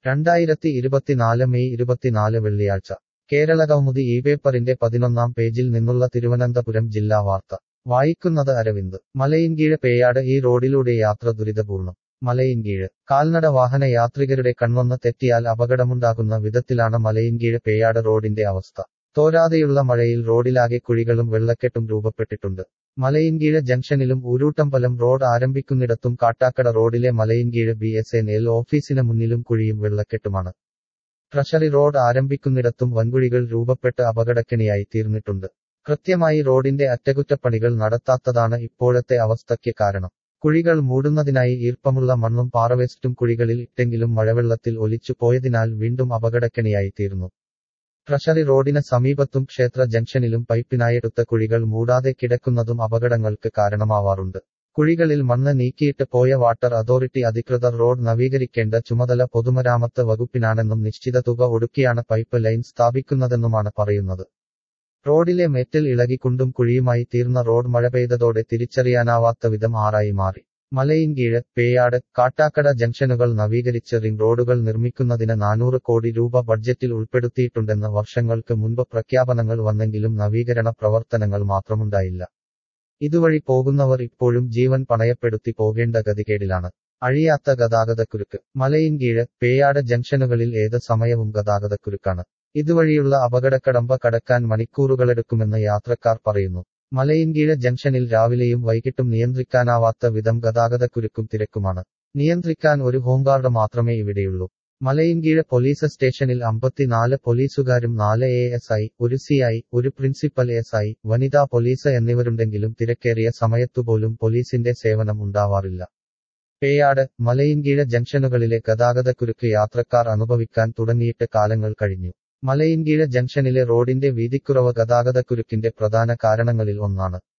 രണ്ടായിരത്തി ഇരുപത്തിനാല് മെയ് ഇരുപത്തിനാല് വെള്ളിയാഴ്ച കേരള കൗമുദി ഈ പേപ്പറിന്റെ പതിനൊന്നാം പേജിൽ നിന്നുള്ള തിരുവനന്തപുരം ജില്ലാ വാർത്ത വായിക്കുന്നത് അരവിന്ദ് മലയിൻകീഴ് പേയാട് ഈ റോഡിലൂടെ യാത്ര ദുരിതപൂർണം മലയിൻകീഴ് കാൽനട വാഹന യാത്രികരുടെ കൺവന്ന് തെറ്റിയാൽ അപകടമുണ്ടാകുന്ന വിധത്തിലാണ് മലയിൻകീഴ് പേയാട് റോഡിന്റെ അവസ്ഥ തോരാതെയുള്ള മഴയിൽ റോഡിലാകെ കുഴികളും വെള്ളക്കെട്ടും രൂപപ്പെട്ടിട്ടുണ്ട് മലയിൻകീഴ് ജംഗ്ഷനിലും ഊരൂട്ടമ്പലം റോഡ് ആരംഭിക്കുന്നിടത്തും കാട്ടാക്കട റോഡിലെ Malayinkeezh B S N L ഓഫീസിന് മുന്നിലും കുഴിയും വെള്ളക്കെട്ടുമാണ് ട്രഷറി റോഡ് ആരംഭിക്കുന്നിടത്തും വൻകുഴികൾ രൂപപ്പെട്ട് അപകടക്കെണിയായി തീർന്നിട്ടുണ്ട് കൃത്യമായി റോഡിന്റെ അറ്റകുറ്റപ്പണികൾ നടത്താത്തതാണ് ഇപ്പോഴത്തെ അവസ്ഥയ്ക്ക് കാരണം കുഴികൾ മൂടുന്നതിനായി ഈർപ്പമുള്ള മണ്ണും പാറവേസ്റ്റും കുഴികളിൽ ഇട്ടെങ്കിലും മഴവെള്ളത്തിൽ ഒലിച്ചു പോയതിനാൽ വീണ്ടും അപകടക്കെണിയായി തീർന്നു ട്രഷറി റോഡിന് സമീപത്തും ക്ഷേത്ര ജംഗ്ഷനിലും പൈപ്പിനായെടുത്ത കുഴികൾ മൂടാതെ കിടക്കുന്നതും അപകടങ്ങൾക്ക് കാരണമാവാറുണ്ട് കുഴികളിൽ മണ്ണ് നീക്കിയിട്ട് പോയ വാട്ടർ അതോറിറ്റി അധികൃതർ റോഡ് നവീകരിക്കേണ്ട ചുമതല പൊതുമരാമത്ത് വകുപ്പിനാണെന്നും നിശ്ചിത തുക ഒടുക്കിയാണ് പൈപ്പ് ലൈൻ സ്ഥാപിക്കുന്നതെന്നുമാണ് പറയുന്നത് റോഡിലെ മെറ്റൽ ഇളകി കുണ്ടും കുഴിയുമായി തീർന്ന റോഡ് മഴ പെയ്തതോടെ തിരിച്ചറിയാനാവാത്ത വിധം ആറായി മാറി മലയിൻകീഴ് പേയാട് കാട്ടാക്കട ജംഗ്ഷനുകൾ നവീകരിച്ച് റിംഗ് റോഡുകൾ നിർമ്മിക്കുന്നതിന് നാനൂറ് കോടി രൂപ ബഡ്ജറ്റിൽ ഉൾപ്പെടുത്തിയിട്ടുണ്ടെന്ന് വർഷങ്ങൾക്ക് മുൻപ് പ്രഖ്യാപനങ്ങൾ വന്നെങ്കിലും നവീകരണ പ്രവർത്തനങ്ങൾ മാത്രമുണ്ടായില്ല ഇതുവഴി പോകുന്നവർ ഇപ്പോഴും ജീവൻ പണയപ്പെടുത്തി പോകേണ്ട ഗതികേടിലാണ് അഴിയാത്ത ഗതാഗതക്കുരുക്ക് മലയിൻകീഴ് പേയാട് ജംഗ്ഷനുകളിൽ ഏത് സമയവും ഗതാഗതക്കുരുക്കാണ് ഇതുവഴിയുള്ള അപകടക്കടമ്പ കടക്കാൻ മണിക്കൂറുകളെടുക്കുമെന്ന് യാത്രക്കാർ പറയുന്നു മലയിൻകീഴ് ജംഗ്ഷനിൽ രാവിലെയും വൈകിട്ടും നിയന്ത്രിക്കാനാവാത്ത വിധം ഗതാഗതക്കുരുക്കും തിരക്കുമാണ് നിയന്ത്രിക്കാൻ ഒരു ഹോംഗാർഡ് മാത്രമേ ഇവിടെയുള്ളൂ മലയിൻകീഴ് പോലീസ് സ്റ്റേഷനിൽ അമ്പത്തിനാല് പോലീസുകാരും നാല് എ എസ് ഐ ഒരു സി ഐ ഒരു പ്രിൻസിപ്പൽ എസ് ഐ വനിതാ പോലീസ് എന്നിവരുണ്ടെങ്കിലും തിരക്കേറിയ സമയത്തുപോലും പോലീസിന്റെ സേവനം ഉണ്ടാവാറില്ല പേയാട് മലയിൻകീഴ് ജംഗ്ഷനുകളിലെ ഗതാഗതക്കുരുക്ക് യാത്രക്കാർ അനുഭവിക്കാൻ തുടങ്ങിയിട്ട് കാലങ്ങൾ കഴിഞ്ഞു മലയിൻകീഴ് ജംഗ്ഷനിലെ റോഡിന്റെ വീതിക്കുറവ് ഗതാഗതക്കുരുക്കിന്റെ പ്രധാന കാരണങ്ങളിൽ ഒന്നാണ്